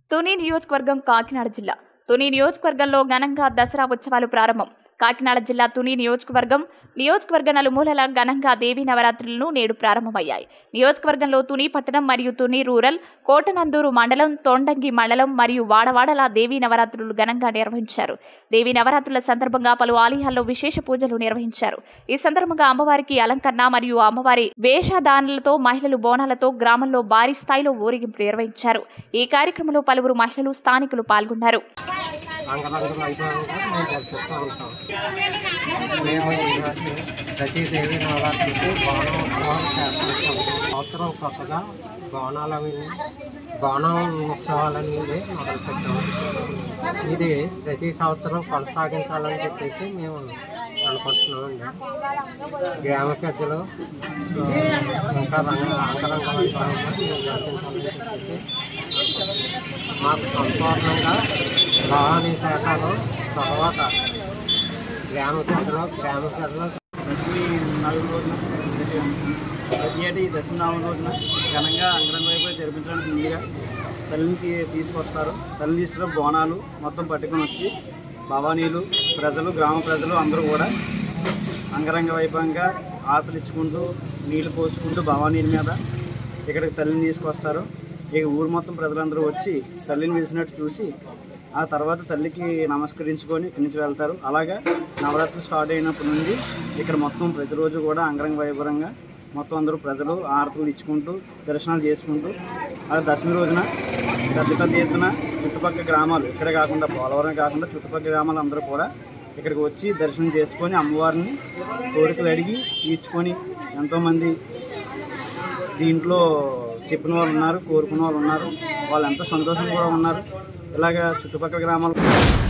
తుని నియోజకవర్గం కాకినాడ జిల్లా తుని నియోజకవర్గంలో ఘనంగా దసరా ఉత్సవాలు ప్రారంభం కాకినాడ జిల్లా తుని నియోజకవర్గం నియోజకవర్గ నలుమూలల ఘనంగా దేవీ నవరాత్రులను నేడు ప్రారంభమయ్యాయి నియోజకవర్గంలో తుని పట్టణం మరియు తుని రూరల్ కోటనందూరు మండలం తొండంగి మండలం మరియు వాడవాడల దేవీ నవరాత్రులు ఘనంగా నిర్వహించారు దేవీ నవరాత్రుల సందర్భంగా పలు ఆలయాల్లో విశేష పూజలు నిర్వహించారు ఈ సందర్భంగా అమ్మవారికి అలంకరణ మరియు అమ్మవారి వేషధానులతో మహిళలు బోనాలతో గ్రామంలో భారీ స్థాయిలో ఊరేగింపు నిర్వహించారు ఈ కార్యక్రమంలో పలువురు మహిళలు స్థానికులు పాల్గొన్నారు అంగరంగ వైభవంగా మేము జరుపుతూ ఉంటాం మేము ఈరోజు ప్రతిదేవి నవరాత్రికి బోనం ఉత్సవాలు చేస్తుంటాం సంవత్సరం కొత్తగా బోనాలని బోనం ఉత్సవాలని మొదలుపెట్టాం ఇది ప్రతి సంవత్సరం కొనసాగించాలని చెప్పేసి మేము అనుకుంటున్నామండి గ్రామ పెద్దలు ఆ, ఇంకా రంగ అంగరంగ వైభవంగా మేము జరిపించాలని చెప్పేసి మాకు సంపూర్ణంగా భవానీ శాఖలో తర్వాత గ్రామ పెద్దలు గ్రామ పెద్దలు దశమి నాలుగు రోజున ప్రతి ఏటి ఈ దశమి నాలుగు రోజున ఘనంగా అంగరంగ వైపు జరిపించడానికి ముందుగా తల్లిని తీ- తీసుకొస్తారు తల్లిని తీసుకున్న బోనాలు మొత్తం పట్టుకొని వచ్చి భవానీలు ప్రజలు గ్రామ ప్రజలు అందరూ కూడా అంగరంగ వైభవంగా ఆతలు ఇచ్చుకుంటూ నీళ్లు పోసుకుంటూ భవానీల మీద ఇక్కడికి తల్లిని తీసుకొస్తారు ఇక ఊరు మొత్తం ప్రజలందరూ వచ్చి తల్లిని వేసినట్టు చూసి ఆ తర్వాత తల్లికి నమస్కరించుకొని ఇక్కడి నుంచి వెళ్తారు అలాగా నవరాత్రి స్టార్ట్ అయినప్పటి నుండి ఇక్కడ మొత్తం ప్రతిరోజు కూడా అంగరంగ వైభవంగా మొత్తం అందరూ ప్రజలు ఆరతులు ఇచ్చుకుంటూ దర్శనాలు చేసుకుంటూ అలా దశమి రోజున పెద్ద పెద్ద ఎత్తున చుట్టుపక్కల గ్రామాలు ఇక్కడే కాకుండా పోలవరం కాకుండా చుట్టుపక్కల గ్రామాలు అందరూ కూడా ఇక్కడికి వచ్చి దర్శనం చేసుకొని అమ్మవారిని కోరికలు అడిగి తీర్చుకొని ఎంతోమంది దీంట్లో చెప్పిన వాళ్ళు ఉన్నారు కోరుకున్న వాళ్ళు ఉన్నారు వాళ్ళు ఎంతో సంతోషంగా కూడా ఉన్నారు ఇలాగ చుట్టుపక్కల గ్రామాలు